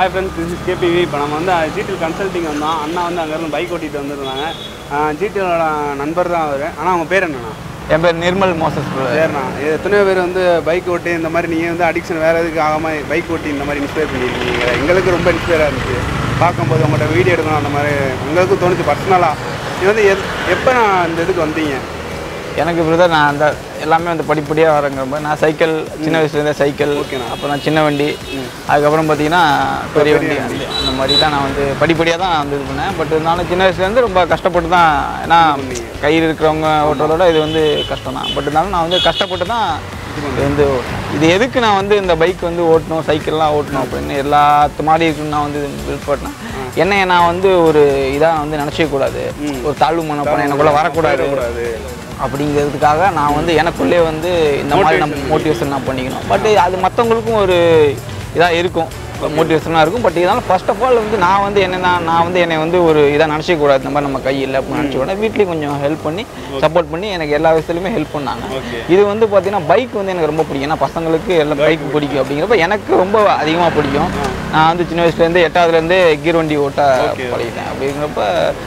Hi friends this is KPV இப்போ நம்ம வந்து ஜிடிஎல் கன்சல்ட்டிங் வந்தோம் அண்ணா வந்து அங்கேருந்து பைக் ஓட்டிட்டு வந்திருந்தாங்க ஜிடிஎலோட நண்பர் தான் அவர் ஆனால் அவங்க பேர் என்னண்ணா என் பேர் நிர்மல் மோசஸ் brother. சரிண்ணா இது எத்தனையோ பேர் வந்து பைக் ஓட்டி இந்த மாதிரி நீங்கள் வந்து அடிக்ஷன் வேறு எதுக்கு ஆகாமல் பைக் ஓட்டி இந்த மாதிரி இன்ஸ்பயர் பண்ணியிருக்கீங்க எங்களுக்கு ரொம்ப இன்ஸ்பயராக இருந்துச்சு பார்க்கும்போது உங்கள்கிட்ட வீடியோ எடுக்கணும் அந்த மாதிரி எங்களுக்கும் தோணுச்சு பர்சனலாக இது வந்து எத் எப்போ நான் இந்த இதுக்கு வந்தீங்க எனக்கு பிரதர் நான் அந்த எல்லாமே வந்து படிப்படியாக வரங்கிறப்ப நான் சைக்கிள் சின்ன வயசுலேருந்தே சைக்கிள் ஓகேண்ணா. அப்புறம் சின்ன வண்டி அதுக்கப்புறம் பார்த்தீங்கன்னா பெரிய வண்டி அந்த அந்த மாதிரி தான் நான் வந்து படிப்படியாக தான் வந்து இது பண்ணேன் பட் இருந்தாலும் சின்ன வயசுலேருந்து ரொம்ப கஷ்டப்பட்டு தான் ஏன்னா கையில் இருக்கிறவங்க ஓட்டுறதோட இது வந்து கஷ்டம் தான் பட் இருந்தாலும் நான் வந்து கஷ்டப்பட்டு தான் இது வந்து இது எதுக்கு நான் வந்து இந்த பைக் வந்து ஓட்டணும் சைக்கிள்லாம் ஓட்டணும் அப்படின்னு எல்லாத்து மாதிரி இருக்குன்னு நான் வந்து விருப்பப்பட்டேன் என்னைய நான் வந்து ஒரு இதாக வந்து நினச்சிக்க கூடாது ஒரு தாழ்வு மனப்பானம் எனக்குள்ள வரக்கூடாது கூடாது அப்படிங்கிறதுக்காக நான் வந்து எனக்குள்ளே வந்து இந்த மாதிரி நம்ம மோட்டிவேஷன் நான் பண்ணிக்கணும் பட் அது மற்றவங்களுக்கும் ஒரு இதாக இருக்கும் மோட்டிவேஷனாக இருக்கும் பட் இதனால் ஃபர்ஸ்ட் ஆஃப் ஆல் வந்து நான் வந்து என்ன நான் வந்து என்னை வந்து ஒரு இதாக நினச்சிக்க கூடாது இந்த மாதிரி நம்ம கை இல்லை அப்படின்னு நினச்சிக்கூடாது வீட்லேயும் கொஞ்சம் ஹெல்ப் பண்ணி சப்போர்ட் பண்ணி எனக்கு எல்லா விஷயத்துலையுமே ஹெல்ப் பண்ணாங்க ஓகே இது வந்து பார்த்தீங்கன்னா பைக் வந்து எனக்கு ரொம்ப பிடிக்கும் ஏன்னா பசங்களுக்கு எல்லாம் பைக் பிடிக்கும் அப்படிங்கிறப்ப எனக்கு ரொம்ப அதிகமாக பிடிக்கும் நான் வந்து சின்ன வயசுலேருந்து எட்டாவதுலேருந்தே கீர் வண்டி ஓட்ட பழகிட்டேன் அப்படிங்கிறப்ப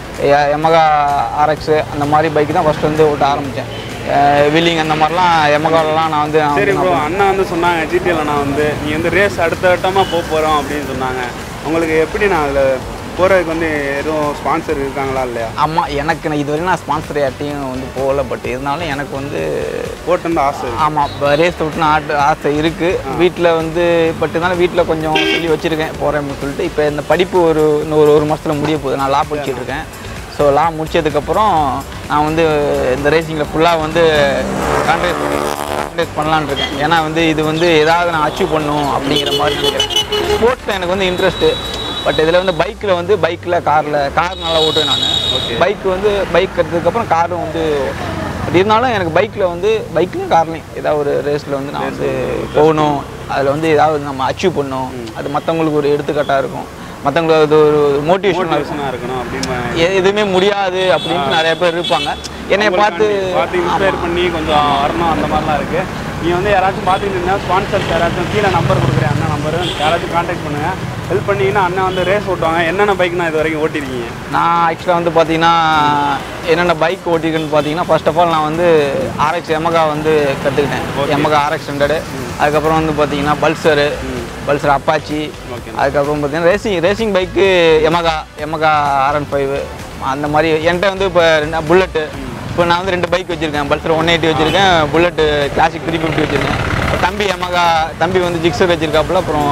எமகா ஆர்எக்ஸ் அந்த மாதிரி பைக் தான் ஃபஸ்ட் வந்து ஓட்ட ஆரம்பித்தேன் வில்லிங் அந்த மாதிரிலாம் எமகாலெலாம் நான் வந்து நான் சரி வந்து ப்ரோ அண்ணா வந்து சொன்னாங்க ஜிடிஎல் நான் வந்து நீ வந்து ரேஸ் அடுத்த வட்டமாக போக போகிறோம் அப்படின்னு சொன்னாங்க உங்களுக்கு எப்படி நான் அதில் போகிறதுக்கு வந்து எதுவும் ஸ்பான்சர் இருக்காங்களா இல்லையா ஆமாம் எனக்கு நான் இதுவரையும் நான் ஸ்பான்சர் யார்ட்டையும் வந்து போகல பட் இருந்தாலும் எனக்கு வந்து போட்டு ஆசை இருக்கு. ஆமாம் இப்போ ரேஸ் விட்டுன ஆட்டு ஆசை இருக்குது வீட்டில் வந்து பட் இருந்தாலும் வீட்டில் கொஞ்சம் சொல்லி வச்சுருக்கேன் போகிறேன் அப்படின்னு சொல்லிட்டு இப்போ இந்த படிப்பு ஒரு இன்னும் ஒரு ஒரு மாதத்தில் முடிய போகுது நான் லா படிச்சுட்டு இருக்கேன் ஸோ லா முடிச்சதுக்கப்புறம் நான் வந்து இந்த ரேசிங்கில் ஃபுல்லாக வந்து கான்ட்ரேஸ் கான்ட்ரேஸ் பண்ணலான்னு இருக்கேன் ஏன்னா வந்து இது வந்து ஏதாவது நான் அச்சீவ் பண்ணும் அப்படிங்கிற மாதிரி நினைக்கிறேன் ஸ்போர்ட்ஸில் எனக்கு வந்து இன்ட்ரெஸ்ட்டு பட் இதில் வந்து பைக்கில் வந்து பைக்கில் காரில் கார் நல்லா ஓட்டுவேன் நான் பைக் வந்து பைக் கற்றுக்கப்புறம் காரும் வந்து பட் இருந்தாலும் எனக்கு பைக்கில் வந்து பைக்லையும் கார்லையும் ஏதாவது ஒரு ரேஸில் வந்து நான் வந்து போகணும் அதில் வந்து ஏதாவது நம்ம அச்சீவ் பண்ணணும் அது மற்றவங்களுக்கு ஒரு எடுத்துக்காட்டாக இருக்கும் மற்றவங்களுக்கு அது ஒரு மோட்டிவேஷனாக இருக்கும் மோட்டிவேஷனாக இருக்கணும் அப்படின்னு எ- எதுவுமே முடியாது அப்படின்ட்டு நிறைய பேர் இருப்பாங்க என்னை பார்த்து பார்த்து இன்ஸ்பயர் பண்ணி கொஞ்சம் வரணும் அந்த மாதிரிலாம் இருக்கு நீ வந்து யாராச்சும் பார்த்துட்டு இருந்தா ஸ்பான்சர்ஸ் யாராச்சும் கீழே நம்பர் கொடுக்குறேன் அண்ணா நம்பர் யாராச்சும் காண்டாக்ட் பண்ணுங்க ஹெல்ப் பண்ணீங்கன்னா அண்ணன் வந்து ரேஸ் ஓட்டுவாங்க என்னென்ன பைக் நான் இது வரைக்கும் ஓட்டிருக்கீங்க நான் ஆக்சுவலாக வந்து பார்த்தீங்கன்னா என்னென்ன பைக் ஓட்டிருக்கேன்னு பார்த்தீங்கன்னா ஃபர்ஸ்ட் ஆஃப் ஆல் நான் வந்து ஆர்எக்ஸ் எமகா வந்து கற்றுக்கிட்டேன் எமகா ஆர்எக்ஸ் ஹண்ட்ரடு அதுக்கப்புறம் வந்து பார்த்தீங்கன்னா பல்சரு பல்சர் அப்பாச்சி ஓகே அதுக்கப்புறம் பார்த்தீங்கன்னா racing racing bike Yamaha Yamaha RN five அந்த மாதிரி என்கிட்ட வந்து இப்போ ரெண்டு புல்லட்டு இப்போ நான் வந்து ரெண்டு பைக் வச்சுருக்கேன் பல்சர் ஒன் எயிட்டி வச்சுருக்கேன் புல்லட்டு கிளாசிக் த்ரீ ஃபிஃப்டி வச்சுருக்கேன் தம்பி எமகா தம்பி வந்து ஜிக்ஸர் வச்சுருக்காப்புல அப்புறம்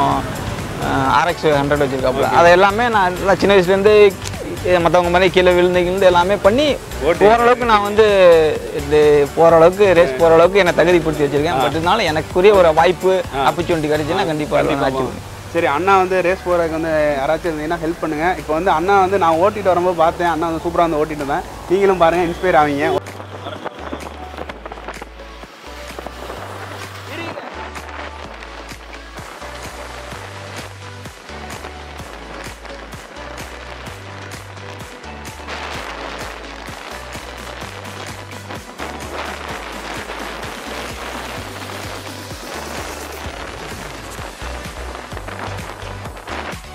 ஆர்எக்ஸ் ஹண்ட்ரட் வச்சுருக்காப்புல அதை எல்லாமே நான் எல்லாம் சின்ன வயசுலேருந்து மற்றவங்க மாதிரி கீழே விழுந்து கிழுந்து எல்லாமே பண்ணி ஓரளவுக்கு நான் வந்து இது போகிற அளவுக்கு ரேஸ் போகிற அளவுக்கு என்னை தகுதிப்படுத்தி வச்சுருக்கேன் பட் இருந்தாலும் எனக்குரிய ஒரு வாய்ப்பு ஆப்பர்ச்சுனிட்டி கிடைச்சுன்னா கண்டிப்பாக நான் சரி அண்ணா வந்து ரேஸ் போகிறதுக்கு வந்து யாராச்சும் இருந்தீங்கன்னா ஹெல்ப் பண்ணுங்க இப்போ வந்து அண்ணா வந்து நான் ஓட்டிட்டு வரும்போது பார்த்தேன் அண்ணா வந்து சூப்பராக வந்து ஓட்டிட்டு இருந்தேன் நீங்களும் பாருங்க இன்ஸ்பயர் ஆவீங்க